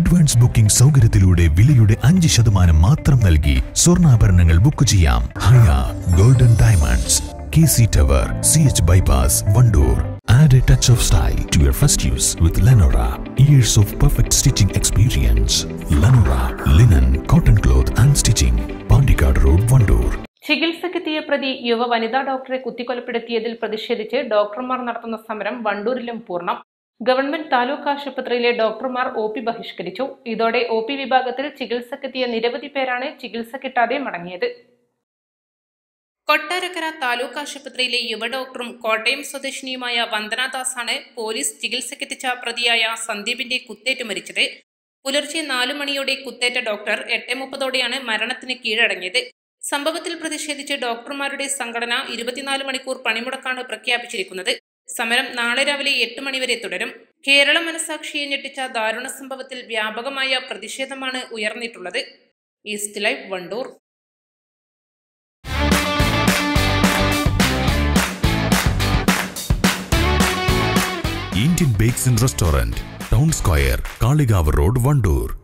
Advance booking സൗകര്യത്തിലൂടെ വിലയുടെ അഞ്ച് ശതമാനം മാത്രം നൽകി സ്വർണ്ണാഭരണങ്ങൾ ബുക്ക് ചെയ്യാം Haya golden diamonds K C tower C H bypass Vandoor Add a touch of style to your first use with Lenora. Years of perfect stitching experience. Lenora, linen, cotton cloth and stitching. Pandikad Road, Vandoor. ചികിത്സക്കെത്തിയ പ്രതി യുവ വനിതാ ഡോക്ടറെ കുത്തിക്കൊലപ്പെടുത്തിയതിൽ പ്രതിഷേധിച്ച് ഡോക്ടർമാർ നടത്തുന്ന സമരം വണ്ടൂരിലും പൂർണ്ണം ഗവൺമെന്റ് താലൂക്ക് ആശുപത്രിയിലെ ഡോക്ടർമാർ ഒ പി ബഹിഷ്കരിച്ചു ഇതോടെ ഒ പി വിഭാഗത്തിൽ ചികിത്സക്കെത്തിയ നിരവധി പേരാണ് ചികിത്സ കിട്ടാതെ മടങ്ങിയത് കൊട്ടാരക്കര താലൂക്ക് ആശുപത്രിയിലെ യുവ ഡോക്ടറും കോട്ടയം സ്വദേശിനിയുമായ വന്ദനാദാസാണ് പോലീസ് ചികിത്സക്കെത്തിച്ച പ്രതിയായ സന്ദീപിന്റെ കുത്തേറ്റ് മരിച്ചത് പുലർച്ചെ നാലു മണിയോടെ കുത്തേറ്റ ഡോക്ടർ എട്ട് മുപ്പതോടെയാണ് മരണത്തിന് കീഴടങ്ങിയത് സംഭവത്തിൽ പ്രതിഷേധിച്ച് ഡോക്ടർമാരുടെ സംഘടന ഇരുപത്തിനാല് മണിക്കൂർ പണിമുടക്കാണ് പ്രഖ്യാപിച്ചിരിക്കുന്നത് സമരം നാളെ രാവിലെ എട്ട് മണിവരെ തുടരും കേരള മനസാക്ഷിയെ ഞെട്ടിച്ച ദാരുണ സംഭവത്തിൽ വ്യാപകമായ പ്രതിഷേധമാണ് ഉയർന്നിട്ടുള്ളത് east live Vandoor Indian Bakes and Restaurant, Town Square, Kaligav Road, Vandoor.